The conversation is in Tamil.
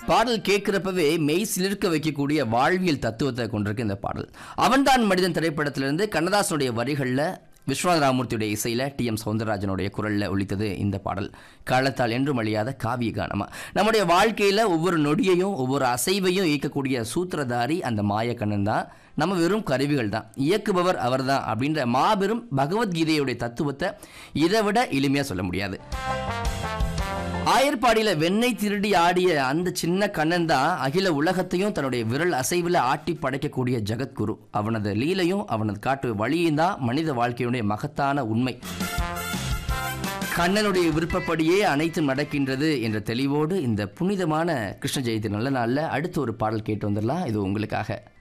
பாடல் கேட்கிறப்பவே மெய் சிலிர்க்க வைக்கக்கூடிய வாழ்வியல் தத்துவத்தை கொண்டிருக்கு இந்த பாடல் அவன்தான் மனிதன் திரைப்படத்திலிருந்து கண்ணதாசனுடைய வரிகளில் விஸ்வநாத ராமூர்த்தியுடைய இசையில் டி எம் சௌந்தரராஜனுடைய குரலில் ஒலித்தது இந்த பாடல் காலத்தால் என்றும் அழியாத காவிய கானமா நம்முடைய வாழ்க்கையில் ஒவ்வொரு நொடியையும் ஒவ்வொரு அசைவையும் இயக்கக்கூடிய சூத்திரதாரி அந்த மாயக்கண்ணன் தான் நம்ம வெறும் கருவிகள் தான் இயக்குபவர் அவர்தான் அப்படின்ற மாபெரும் பகவத்கீதையுடைய தத்துவத்தை இதை விட எளிமையாக சொல்ல முடியாது ஆயர்பாடியில வெண்ணெய் திருடி ஆடிய அந்த சின்ன கண்ணன் தான் அகில உலகத்தையும் தன்னுடைய விரல் அசைவில் ஆட்டி படைக்கக்கூடிய ஜெகத்குரு அவனது லீலையும் அவனது காட்டு வழியும் தான் மனித வாழ்க்கையுடைய மகத்தான உண்மை கண்ணனுடைய விருப்பப்படியே அனைத்தும் நடக்கின்றது என்ற தெளிவோடு இந்த புனிதமான கிருஷ்ண ஜெயந்தி நல்ல நாளில் அடுத்து ஒரு பாடல் கேட்டு வந்துடலாம் இது உங்களுக்காக